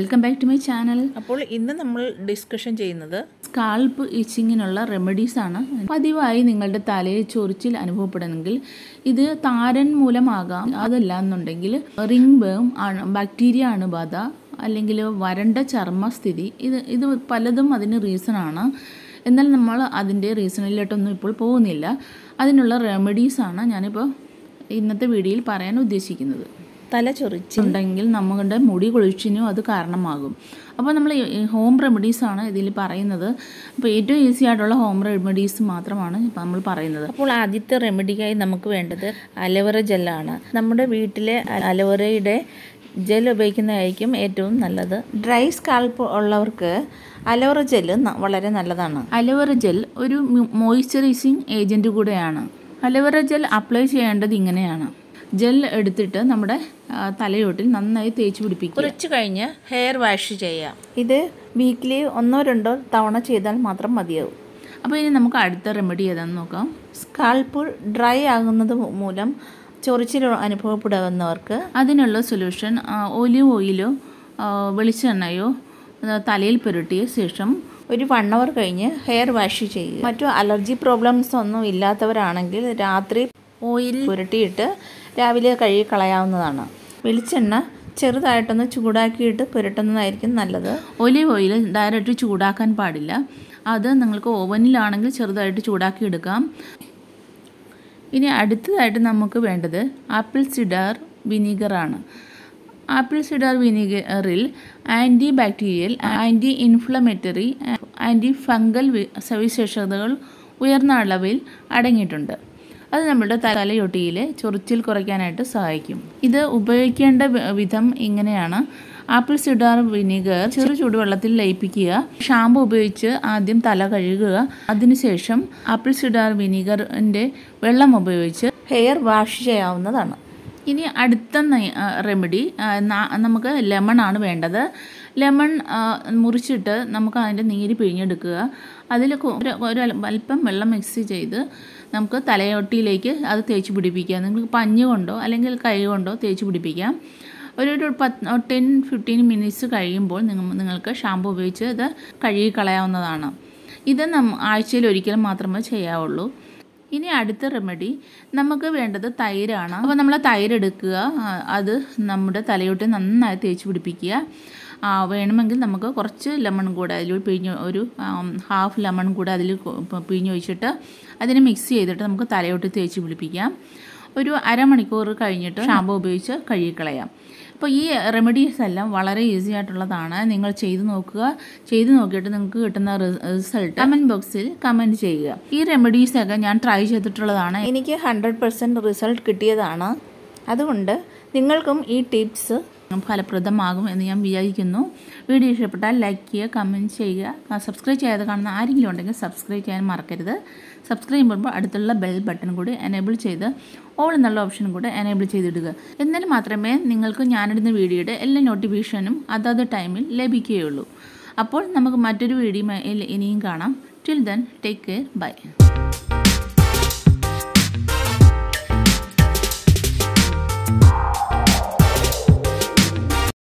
welcome back to my channel അപ്പോൾ ഇന്ന് നമ്മൾ ഡിസ്കഷൻ ചെയ്യുന്നത് സ്കാൾപ്പ് ഇച്ചിങ്ങിനുള്ള റെമഡീസ് ആണ് പതിവായി നിങ്ങളുടെ തലയിൽ ചൊറിച്ചിൽ അനുഭവപ്പെടുന്നെങ്കിൽ ഇത് താരൻ മൂലമാകാം അതല്ല എന്നുണ്ടെങ്കിൽ റിംഗ് ബേം ആണ് ബാക്ടീരിയ അണുബാധ അല്ലെങ്കിൽ വരണ്ട ചർമ്മസ്ഥിതി ഇത് ഇത് പലതും അതിന് റീസണാണ് എന്നാൽ നമ്മൾ അതിൻ്റെ റീസണിലോട്ടൊന്നും ഇപ്പോൾ പോകുന്നില്ല അതിനുള്ള റെമഡീസാണ് ഞാനിപ്പോൾ ഇന്നത്തെ വീഡിയോയിൽ പറയാൻ ഉദ്ദേശിക്കുന്നത് തല ചൊറിച്ച് ഉണ്ടെങ്കിൽ നമ്മുടെ മുടി കൊഴിച്ചിനും അത് കാരണമാകും അപ്പോൾ നമ്മൾ ഹോം റെമഡീസ് ആണ് ഇതിൽ പറയുന്നത് അപ്പോൾ ഏറ്റവും ഈസി ആയിട്ടുള്ള ഹോം റെമഡീസ് മാത്രമാണ് ഇപ്പോൾ നമ്മൾ പറയുന്നത് അപ്പോൾ ആദ്യത്തെ റെമഡിക്കായി നമുക്ക് വേണ്ടത് അലവറ ജെല്ലാണ് നമ്മുടെ വീട്ടിലെ അലവറയുടെ ജെൽ ഉപയോഗിക്കുന്നതായിരിക്കും ഏറ്റവും നല്ലത് ഡ്രൈ സ്കാൽപ്പ് ഉള്ളവർക്ക് അലോറ ജെല്ല് വളരെ നല്ലതാണ് അലോവറ ജെൽ ഒരു മോയ്സ്ചറൈസിങ് ഏജൻറ്റ് കൂടെയാണ് അലോവറ ജെൽ അപ്ലൈ ചെയ്യേണ്ടത് ഇങ്ങനെയാണ് ജെൽ എടുത്തിട്ട് നമ്മുടെ ആ, തലയോട്ടിൽ നന്നായി തേച്ച് പിടിപ്പിക്കുക കുറച്ച് കഴിഞ്ഞ് ഹെയർ വാഷ് ചെയ്യാം ഇത് വീക്കിലി ഒന്നോ രണ്ടോ തവണ ചെയ്താൽ മാത്രം മതിയാവും അപ്പോൾ ഇനി നമുക്ക് അടുത്ത റെമഡി ഏതാണെന്ന് നോക്കാം സ്കാൽപ്പ് ഡ്രൈ ആകുന്നത് മൂലം ചൊറിച്ചിൽ അനുഭവപ്പെടുന്നവർക്ക് അതിനുള്ള സൊല്യൂഷൻ ഒലിവ് ഓയിലോ ആ, വെളിച്ചെണ്ണയോ ആ, തലയിൽ പുരട്ടിയ ശേഷം ഒരു വൺ അവർ കഴിഞ്ഞ് ഹെയർ വാഷ് ചെയ്യുക മറ്റു അലർജി പ്രോബ്ലംസ് ഒന്നും ഇല്ലാത്തവരാണെങ്കിൽ രാത്രി ഓയിൽ പുരട്ടിയിട്ട് രാവിലെ കഴുകി കളയാവുന്നതാണ് വെളിച്ചെണ്ണ ചെറുതായിട്ടൊന്ന് ചൂടാക്കിയിട്ട് പുരട്ടുന്നതായിരിക്കും നല്ലത് ഒലിവ് ഓയിൽ ഡയറക്റ്റ് ചൂടാക്കാൻ പാടില്ല അത് നിങ്ങൾക്ക് ഓവനിലാണെങ്കിൽ ചെറുതായിട്ട് ചൂടാക്കി എടുക്കാം ഇനി അടുത്തതായിട്ട് നമുക്ക് വേണ്ടത് ആപ്പിൾ സിഡാർ വിനീഗറാണ് ആപ്പിൾ സിഡാർ വിനീഗറിൽ anti bacterial anti inflammatory anti fungal വി- സവിശേഷതകൾ ഉയർന്ന അളവിൽ അടങ്ങിയിട്ടുണ്ട് അത് നമ്മുടെ തലയൊട്ടിയിലെ ചൊറിച്ചിൽ കുറയ്ക്കാനായിട്ട് സഹായിക്കും ഇത് ഉപയോഗിക്കേണ്ട വി- വിധം ഇങ്ങനെയാണ് ആപ്പിൾ സിഡാർ വിനീഗർ ചെറു ചൂടുവെള്ളത്തിൽ ലയിപ്പിക്കുക ഷാമ്പു ഉപയോഗിച്ച് ആദ്യം തല കഴുകുക അതിനുശേഷം ആപ്പിൾ സിഡാർ വിനീഗറിൻ്റെ വെള്ളം ഉപയോഗിച്ച് ഹെയർ വാഷ് ചെയ്യാവുന്നതാണ് ഇനി അടുത്ത നയ- ആ, റെമഡി ആ, നാ- നമുക്ക് ലെമൺ ആണ് വേണ്ടത് ലെമൺ ആ, മുറിച്ചിട്ട് നമുക്ക് അതിൻ്റെ നീര് പിഴിഞ്ഞെടുക്കുക അതിൽ കു- ഒരു ഒരു അൽ- അല്പം വെള്ളം മിക്സ് ചെയ്ത് നമുക്ക് തലയോട്ടിയിലേക്ക് അത് തേച്ച് പിടിപ്പിക്കുക നിങ്ങൾക്ക് പഞ്ഞ് കൊണ്ടോ അല്ലെങ്കിൽ കൈ കൊണ്ടോ തേച്ച് പിടിപ്പിക്കാം ഒരു ഒരു പത്ത് ടെൻ ഫിഫ്റ്റീൻ മിനിറ്റ്സ് കഴിയുമ്പോൾ നിങ്ങൾ നിങ്ങൾക്ക് ഷാമ്പു ഉപയോഗിച്ച് ഇത് കഴുകി കളയാവുന്നതാണ് ഇത് നം ആഴ്ചയിൽ ഒരിക്കൽ മാത്രമേ ചെയ്യാവുള്ളൂ ഇനി അടുത്ത റെമഡി നമുക്ക് വേണ്ടത് തൈരാണ് അപ്പോൾ നമ്മൾ തൈര് എടുക്കുക ആ, അത് നമ്മുടെ തലയോട്ട് നന്നായി തേച്ച് പിടിപ്പിക്കുക ആ, വേണമെങ്കിൽ നമുക്ക് കുറച്ച് ലെമൺ കൂടെ അതിൽ പിഴിഞ്ഞ് ഒരു ഹാഫ് ലെമൺ കൂടെ അതിൽ പിഴിഞ്ഞൊഴിച്ചിട്ട് അതിനെ മിക്സ് ചെയ്തിട്ട് നമുക്ക് തലയോട്ട് തേച്ച് പിടിപ്പിക്കാം ഒരു അരമണിക്കൂർ കഴിഞ്ഞിട്ട് ഷാമ്പു ഉപയോഗിച്ച് കഴുകിക്കളയാം അപ്പോൾ ഈ റെമഡീസ് എല്ലാം വളരെ ഈസി ആയിട്ടുള്ളതാണ് നിങ്ങൾ ചെയ്തു നോക്കുക ചെയ്തു നോക്കിയിട്ട് നിങ്ങൾക്ക് കിട്ടുന്ന റിസൾട്ട് കമൻറ്റ് ബോക്സിൽ കമൻറ്റ് ചെയ്യുക ഈ റെമഡീസ് ഒക്കെ ഞാൻ ട്രൈ ചെയ്തിട്ടുള്ളതാണ് എനിക്ക് ഹൺഡ്രഡ് പെർസെൻറ്റ് റിസൾട്ട് കിട്ടിയതാണ് അതുകൊണ്ട് നിങ്ങൾക്കും ഈ ടിപ്സ് ഫലപ്രദമാകും എന്ന് ഞാൻ വിചാരിക്കുന്നു വീഡിയോ ഇഷ്ടപ്പെട്ടാൽ ലൈക്ക് ചെയ്യുക കമൻറ്റ് ചെയ്യുക സബ്സ്ക്രൈബ് ചെയ്യാതെ കാണുന്ന ആരെങ്കിലും ഉണ്ടെങ്കിൽ സബ്സ്ക്രൈബ് ചെയ്യാൻ മറക്കരുത് സബ്സ്ക്രൈബ് ചെയ്യുമ്പോൾ അടുത്തുള്ള ബെൽ ബട്ടൺ കൂടി എനേബിൾ ചെയ്ത് ഓൾ എന്നുള്ള ഓപ്ഷനും കൂടെ എനേബിൾ ചെയ്തിടുക എന്നാൽ മാത്രമേ നിങ്ങൾക്ക് ഞാനിടുന്ന വീഡിയോയുടെ എല്ലാ നോട്ടിഫിക്കേഷനും അതത് ടൈമിൽ ലഭിക്കുകയുള്ളൂ അപ്പോൾ നമുക്ക് മറ്റൊരു വീഡിയോ ഇനിയും കാണാം till then take care by